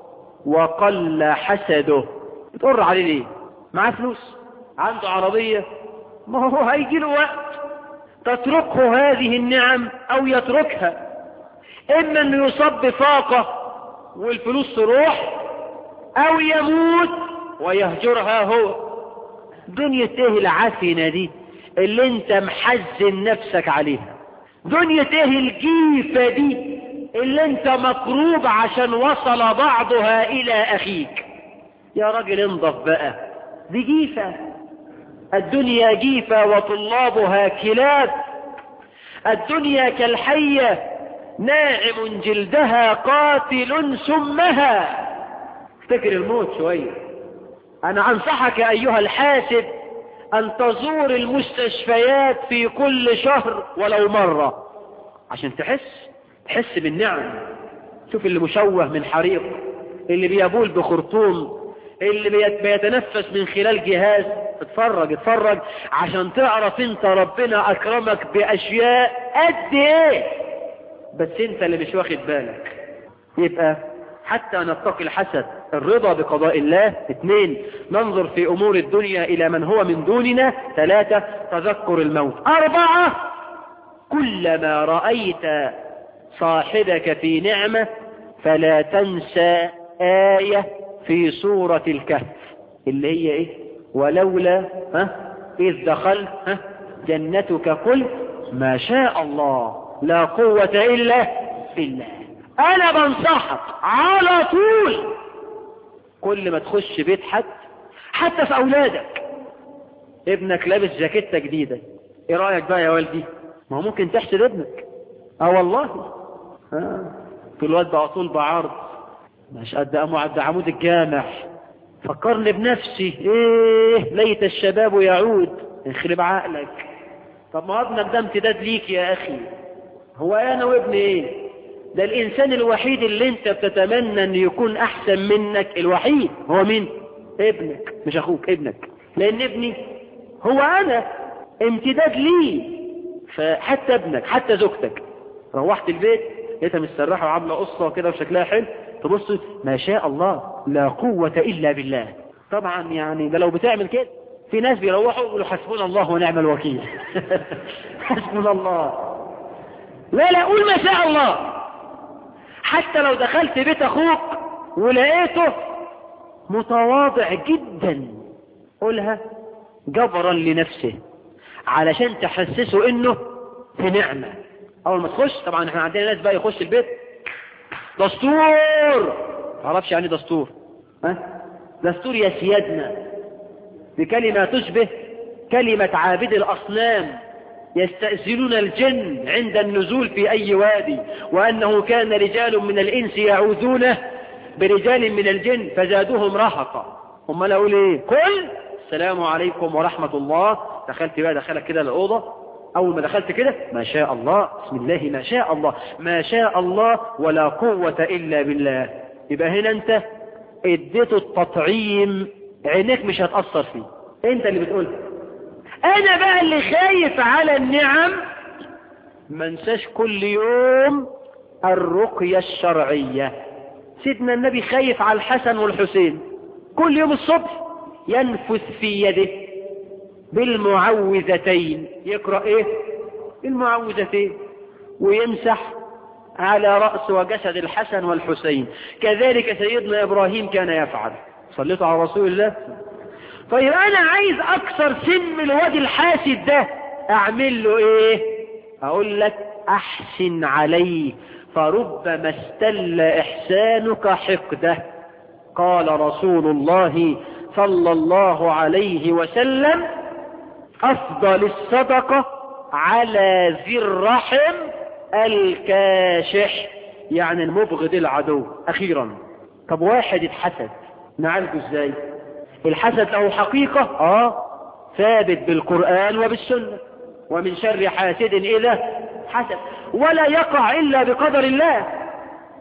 وقل حسده بتقر عليه ليه معاه فلوس عنده عربية ما هو هيجي له وقت تتركه هذه النعم او يتركها اما انه يصاب بفاقة والفلوس تروح او يموت ويهجرها هو دنيا ايه العفنة دي اللي انت محزن نفسك عليها دنيا ايه الجيفة دي اللي انت مكروب عشان وصل بعضها الى اخيك يا راجل انضف بقى دي جيفة الدنيا جيفة وطلابها كلاب الدنيا كالحية ناعم جلدها قاتل سمها افتكر الموت شوية انا انصحك ايها الحاسب ان تزور المستشفيات في كل شهر ولو مرة عشان تحس تحس بالنعم شوف اللي مشوه من حريق اللي بيبول بخرطوم اللي بيت- بيتنفس من خلال جهاز اتفرج اتفرج عشان تعرف انت ربنا اكرمك باشياء قد ايه بس انت اللي مش واخد بالك يبقى حتى نتقي الحسد الرضا بقضاء الله اثنين ننظر في امور الدنيا الى من هو من دوننا ثلاثة تذكر الموت اربعة كلما رأيت صاحبك في نعمة فلا تنسى آية في سورة الكهف اللي هي ايه ولولا ها اذ دخلت ها جنتك قلت ما شاء الله لا قوة الا بالله انا بنصحك على طول كل ما تخش بيت حد حتى في اولادك ابنك لابس جاكيتة جديدة ايه رأيك بقى يا والدي ما هو ممكن تحسد ابنك اه والله ها في الواد بقى طول بعرض مش قد قاموا عند عمود الجامع فكرني بنفسي ايه ليت الشباب يعود يخرب عقلك طب ما هو ابنك ده امتداد ليك يا اخي هو انا وابني ايه ده الانسان الوحيد اللي انت بتتمنى ان يكون احسن منك الوحيد هو مين ابنك مش اخوك ابنك لان ابني هو انا امتداد لي فحتى ابنك حتى زوجتك روحت البيت لقيتها مسترحه وعامله قصه كده وشكلها حلو تبص ما شاء الله لا قوه الا بالله طبعا يعني ده لو بتعمل كده في ناس بيروحوا يقولوا حسبنا الله ونعم الوكيل حسبنا الله لا لا قول ما شاء الله حتى لو دخلت بيت اخوك ولقيته متواضع جدا قولها جبرا لنفسه علشان تحسسه انه في نعمة اول ما تخش طبعا احنا عندنا ناس بقى يخش البيت دستور معرفش يعني دستور ها دستور يا سيادنا بكلمة تشبه كلمة عابد الأصنام يستأذنون الجن عند النزول في أي وادي وأنه كان رجال من الإنس يعوذون برجال من الجن فزادوهم رهقا هم لا أقول إيه قل السلام عليكم ورحمة الله دخلت بقى دخلك كده الأوضة أول ما دخلت كده ما شاء الله بسم الله ما شاء الله ما شاء الله ولا قوة إلا بالله يبقى هنا أنت اديته التطعيم عينيك مش هتأثر فيه انت اللي بتقول انا بقى اللي خايف على النعم ما انساش كل يوم الرقية الشرعية سيدنا النبي خايف على الحسن والحسين كل يوم الصبح ينفث في يده بالمعوذتين يقرأ ايه المعوذتين ويمسح على رأس وجسد الحسن والحسين كذلك سيدنا إبراهيم كان يفعل صليتوا على رسول الله طيب أنا عايز أكثر سن الواد الحاسد ده أعمل له إيه أقول لك أحسن عليه فربما استل إحسانك حقده قال رسول الله صلى الله عليه وسلم أفضل الصدقة على ذي الرحم الكاشح يعني المبغض العدو أخيرا طب واحد اتحسد نعالجه ازاي الحسد له حقيقة اه ثابت بالقرآن وبالسنة ومن شر حاسد إذا حسد ولا يقع إلا بقدر الله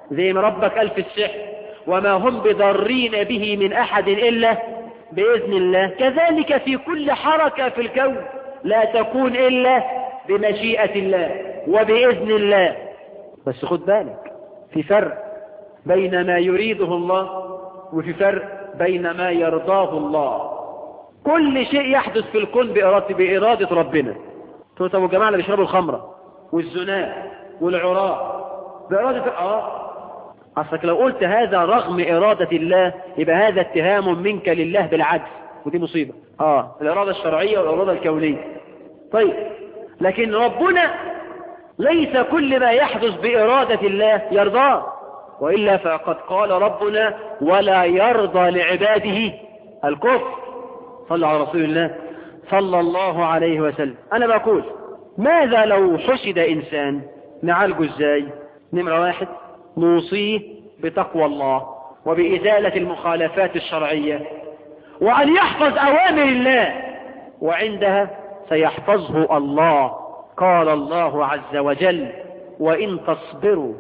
زي ما ربك قال في السحر وما هم بضارين به من أحد إلا بإذن الله كذلك في كل حركة في الكون لا تكون إلا بمشيئة الله وبإذن الله بس خد بالك في فرق بين ما يريده الله وفي فرق بين ما يرضاه الله كل شيء يحدث في الكون بإرادة, بإرادة ربنا تقول طب الجماعة اللي بيشربوا الخمرة والزنا والعراء بإرادة آه أصلك لو قلت هذا رغم إرادة الله يبقى هذا اتهام منك لله بالعجز ودي مصيبة آه الإرادة الشرعية والإرادة الكونية طيب لكن ربنا ليس كل ما يحدث بإرادة الله يرضاه وإلا فقد قال ربنا ولا يرضى لعباده الكفر صلى على رسول الله صلى الله عليه وسلم أنا بقول ماذا لو حسد إنسان نعالجه إزاي نمرة واحد نوصيه بتقوى الله وبإزالة المخالفات الشرعية وأن يحفظ أوامر الله وعندها سيحفظه الله قال الله عز وجل وإن تصبروا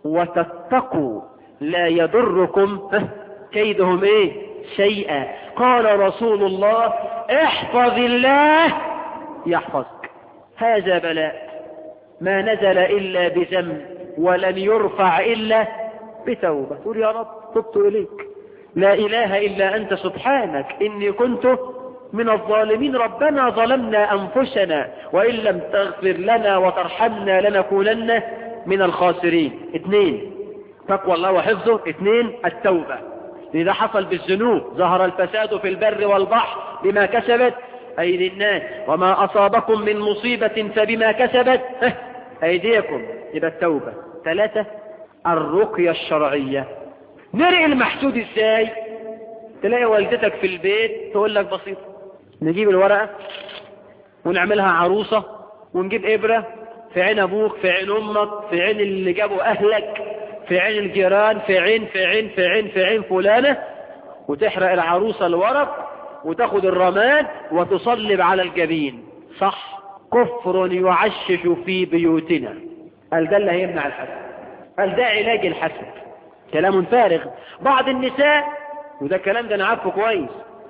وتتقوا لا يضركم كيدهم ايه شيئا قال رسول الله احفظ الله يحفظك هذا بلاء ما نزل إلا بذنب ولن يرفع إلا بتوبة تقول يا رب تبت إليك لا إله إلا أنت سبحانك إني كنت من الظالمين ربنا ظلمنا أنفسنا وإن لم تغفر لنا وترحمنا لنكونن من الخاسرين اثنين تقوى الله وحفظه اثنين التوبة إذا حصل بالذنوب ظهر الفساد في البر والبحر بما كسبت أيدي الناس وما أصابكم من مصيبة فبما كسبت أيديكم يبقى التوبة ثلاثة الرقية الشرعية نرئ المحسود ازاي تلاقي والدتك في البيت تقول لك بسيط نجيب الورقة ونعملها عروسة ونجيب إبرة في عين أبوك في عين أمك في عين اللي جابوا أهلك في عين الجيران في عين في عين في عين في عين فلانة وتحرق العروسة الورق وتاخد الرماد وتصلب على الجبين صح كفر يعشش في بيوتنا قال ده اللي هيمنع الحسد قال ده علاج الحسد كلام فارغ بعض النساء وده الكلام ده انا عارفه كويس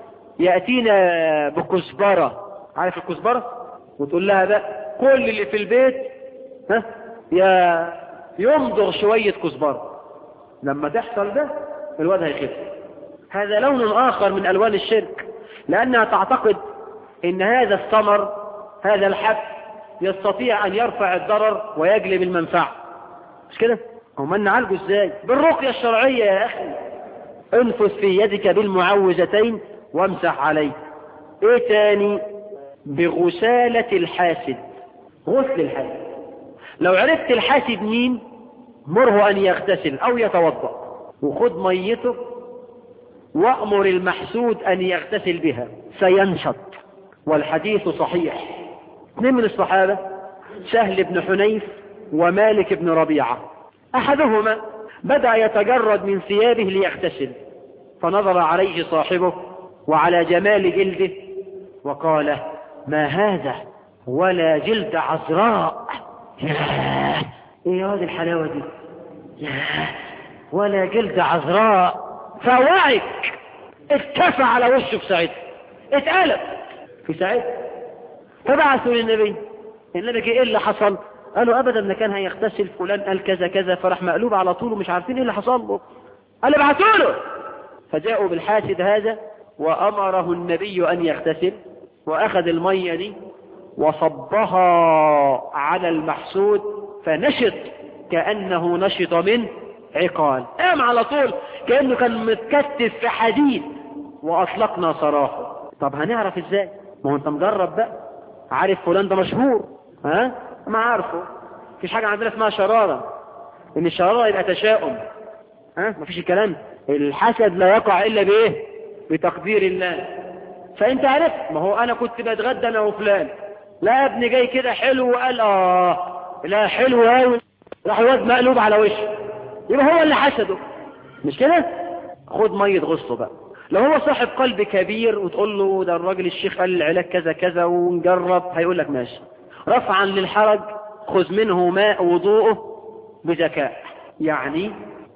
يأتينا بكزبرة عارف الكزبرة وتقول لها ده كل اللي في البيت ها يا يمضغ شوية كزبرة لما تحصل ده الواد هيخف هذا لون آخر من ألوان الشرك لأنها تعتقد إن هذا الثمر هذا الحب يستطيع أن يرفع الضرر ويجلب المنفعة مش كده؟ هم نعالجه ازاي؟ بالرقية الشرعية يا أخي انفث في يدك بالمعوذتين وامسح عليه ايه تاني بغسالة الحاسد غسل الحاسد لو عرفت الحاسد مين مره ان يغتسل او يتوضا وخد ميته وامر المحسود ان يغتسل بها سينشط والحديث صحيح اثنين من الصحابة سهل بن حنيف ومالك بن ربيعة احدهما بدأ يتجرد من ثيابه ليغتسل فنظر عليه صاحبه وعلى جمال جلده وقال ما هذا ولا جلد عذراء ياه ايه هذه الحلاوة دي ياه ولا جلد عذراء فوعك اتكفى على وشه في ساعتها اتقلب في ساعتها فبعثوا للنبي النبي ايه اللي حصل قالوا ابدا ما كان هيغتسل فلان قال كذا كذا فراح مقلوب على طول ومش عارفين ايه اللي حصل له قال ابعتوا له فجاءوا بالحاسد هذا وامره النبي ان يغتسل واخذ الميه دي وصبها على المحسود فنشط كانه نشط من عقال قام على طول كانه كان متكتف في حديد واطلقنا سراحه طب هنعرف ازاي ما هو انت مجرب بقى عارف فلان ده مشهور ها ما عارفه مفيش حاجة عندنا اسمها شرارة ان الشرارة يبقى تشاؤم ها مفيش الكلام الحسد لا يقع الا بايه بتقدير الله فانت عرفت ما هو انا كنت بتغدى انا وفلان لا ابني جاي كده حلو وقال اه لا حلو قوي راح الواد مقلوب على وشه يبقى هو اللي حسده مش كده خد ميه غصه بقى لو هو صاحب قلب كبير وتقول له ده الراجل الشيخ قال العلاج كذا كذا ونجرب هيقول لك ماشي رفعا للحرج خذ منه ماء وضوءه بذكاء يعني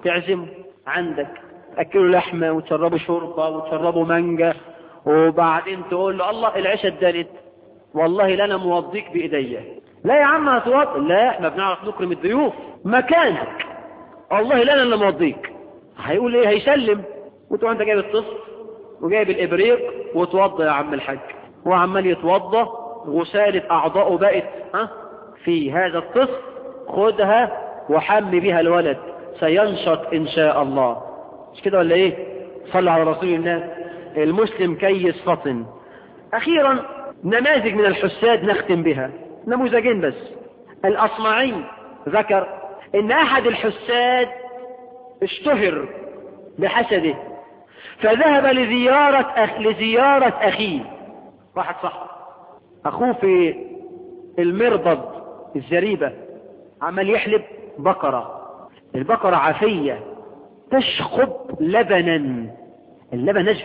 تعزم عندك تأكلوا لحمة وتشربوا شوربة وتشربوا مانجا وبعدين تقول له الله العشاء اتدنت والله لا انا موضيك بايديا لا يا عم هتوضي لا احنا بنعرف نكرم الضيوف مكانك والله لا انا اللي موضيك هيقول ايه هيسلم وتروح انت جايب الطفل وجايب الابريق وتوضى يا عم الحاج هو عمال يتوضى غسالة اعضائه بقت ها في هذا الطفل خدها وحمي بها الولد سينشط ان شاء الله مش كده ولا ايه صلى على رسول الله المسلم كيس فطن اخيرا نماذج من الحساد نختم بها نموذجين بس الاصمعي ذكر ان احد الحساد اشتهر بحسده فذهب لزيارة أخ... لزيارة اخيه واحد صح اخوه في المربض الزريبة عمال يحلب بقرة البقرة عافية تشخب لبنا اللبن نازل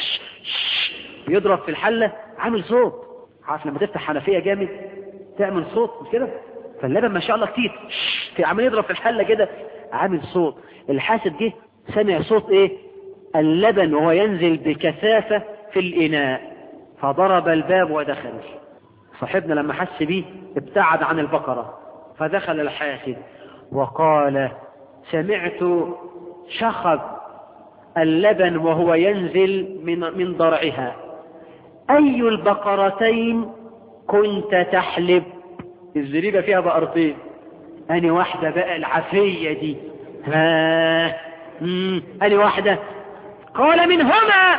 يضرب في الحلة عامل صوت عارف لما تفتح حنفية جامد تعمل صوت مش كده فاللبن ما شاء الله كتير في عمال يضرب في الحلة كده عامل صوت الحاسد جه سمع صوت ايه اللبن وهو ينزل بكثافة في الإناء فضرب الباب ودخل صاحبنا لما حس بيه ابتعد عن البقرة فدخل الحاسد وقال سمعت شخب اللبن وهو ينزل من من ضرعها أي البقرتين كنت تحلب الزريبة فيها بقرتين أني واحدة بقى العفية دي ها مم. أني واحدة قال منهما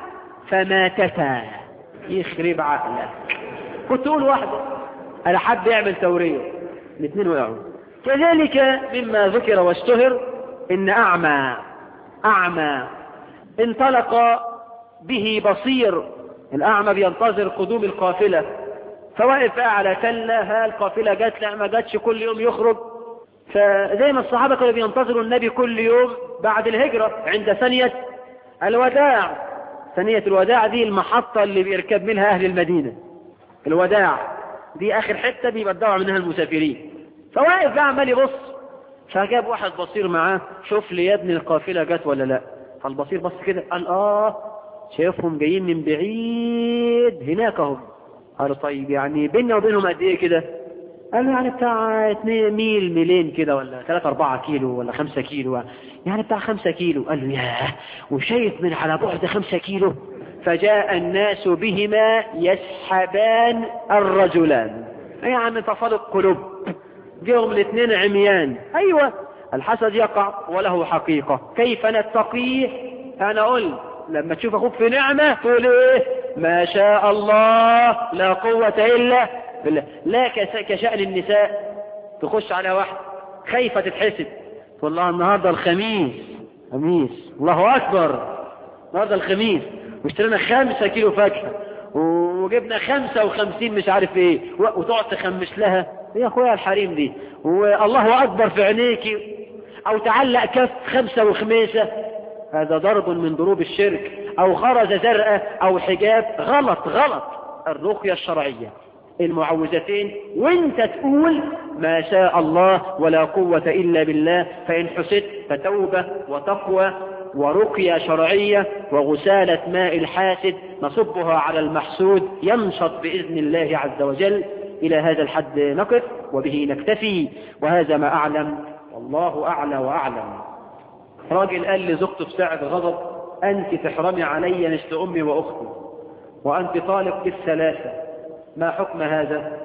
فماتتا يخرب عقلك كنت تقول واحدة أنا حب يعمل تورية الاثنين وقعوا كذلك مما ذكر واشتهر إن أعمى أعمى انطلق به بصير الأعمى بينتظر قدوم القافلة فواقف على تلة ها القافلة جت لا ما جاتش كل يوم يخرج فزي ما الصحابة كانوا بينتظروا النبي كل يوم بعد الهجرة عند ثانية الوداع ثانية الوداع دي المحطة اللي بيركب منها أهل المدينة الوداع دي آخر حتة بيبدعوا منها المسافرين فواقف بقى عمال يبص فجاب واحد بصير معاه شوف لي يا ابني القافلة جت ولا لا فالبصير بص كده قال اه شايفهم جايين من بعيد هناك اهو قال طيب يعني بيننا وبينهم قد ايه كده قال له يعني بتاع 2 ميل ميلين كده ولا 3 4 كيلو ولا 5 كيلو يعني بتاع 5 كيلو قال له ياه وشايف من على بعد 5 كيلو فجاء الناس بهما يسحبان الرجلان يعني تفرق قلوب جيهم الاثنين عميان ايوه الحسد يقع وله حقيقة كيف نتقيه انا قلت لما تشوف اخوك في نعمة تقول ايه ما شاء الله لا قوة الا بالله لا كشأن النساء تخش على واحد خايفة تتحسد تقول لها النهاردة الخميس خميس الله اكبر النهاردة الخميس واشترينا خمسة كيلو فاكهة وجبنا خمسة وخمسين مش عارف ايه وتقعد تخمش لها يا اخويا الحريم دي والله اكبر في عينيك او تعلق كف خمسة وخميسة هذا ضرب من ضروب الشرك او خرز زرقاء او حجاب غلط غلط الرقية الشرعية المعوذتين وانت تقول ما شاء الله ولا قوة الا بالله فان حسدت فتوبة وتقوى ورقية شرعية وغسالة ماء الحاسد نصبها على المحسود ينشط بإذن الله عز وجل إلى هذا الحد نقف وبه نكتفي وهذا ما أعلم والله أعلى وأعلم راجل قال لزوجته في ساعة غضب أنت تحرمي علي مثل أمي وأختي وأنت طالق بالثلاثة ما حكم هذا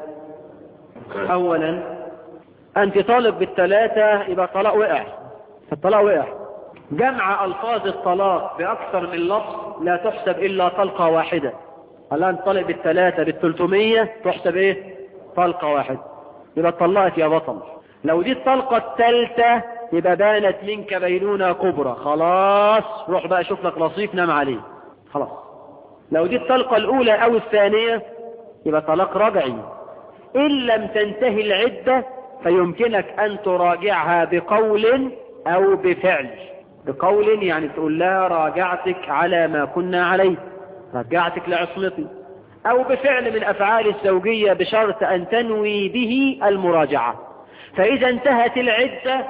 أولا أنت طالق بالثلاثة يبقى الطلاق وقع الطلاق وقع جمع ألفاظ الطلاق بأكثر من لفظ لا تحسب إلا طلقة واحدة الآن طلق بالثلاثة بالثلثمية تحسب إيه طلقة واحدة يبقى طلقت يا بطل لو دي الطلقة الثالثة يبقى بانت منك بينونة كبرى خلاص روح بقى شوف لك رصيف نام عليه خلاص لو دي الطلقة الأولى أو الثانية يبقى طلاق رجعي إن لم تنتهي العدة فيمكنك أن تراجعها بقول أو بفعل بقول يعني تقول لها راجعتك على ما كنا عليه رجعتك لعصمتي أو بفعل من أفعال الزوجية بشرط أن تنوي به المراجعة فإذا انتهت العدة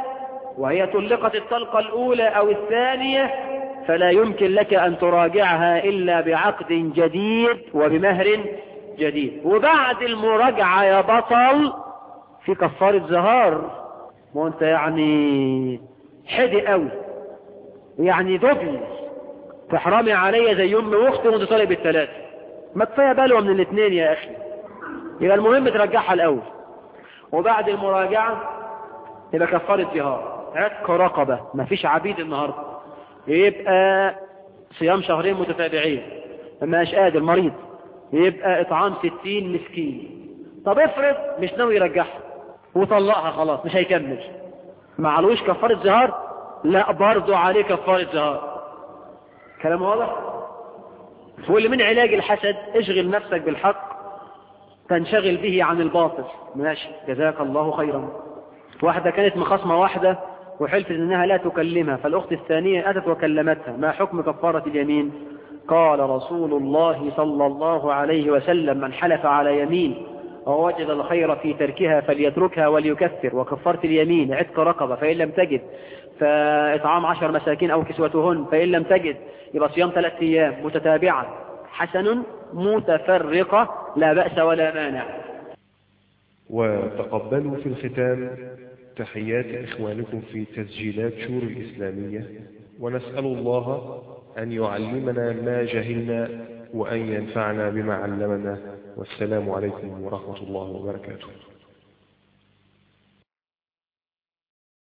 وهي طلقت الطلقة الأولى أو الثانية فلا يمكن لك أن تراجعها إلا بعقد جديد وبمهر جديد وبعد المراجعة يا بطل في كفارة زهار ما انت يعني حدي قوي يعني دبل تحرمي عليا زي ام واختي وانت طالب الثلاثه ما كفايه بلوه من الاثنين يا اخي يبقى المهم ترجعها الاول وبعد المراجعه يبقى كفاره جهار عتق رقبه ما فيش عبيد النهارده يبقى صيام شهرين متتابعين ما مش قادر مريض يبقى اطعام ستين مسكين طب افرض مش ناوي يرجعها وطلقها خلاص مش هيكمل معلوش كفاره زهار لا برضه عليه كفاره زهار كلام واضح واللي من علاج الحسد اشغل نفسك بالحق تنشغل به عن الباطل ماشي جزاك الله خيرا واحدة كانت مخصمة واحدة وحلفت انها لا تكلمها فالاخت الثانية اتت وكلمتها ما حكم كفارة اليمين قال رسول الله صلى الله عليه وسلم من حلف على يمين ووجد الخير في تركها فليتركها وليكفر وكفرت اليمين عتق رقبة فإن لم تجد فإطعام عشر مساكين أو كسوتهن فإن لم تجد يبقى صيام ثلاث أيام متتابعة حسن متفرقة لا بأس ولا مانع وتقبلوا في الختام تحيات إخوانكم في تسجيلات شور الإسلامية ونسأل الله أن يعلمنا ما جهلنا وأن ينفعنا بما علمنا والسلام عليكم ورحمة الله وبركاته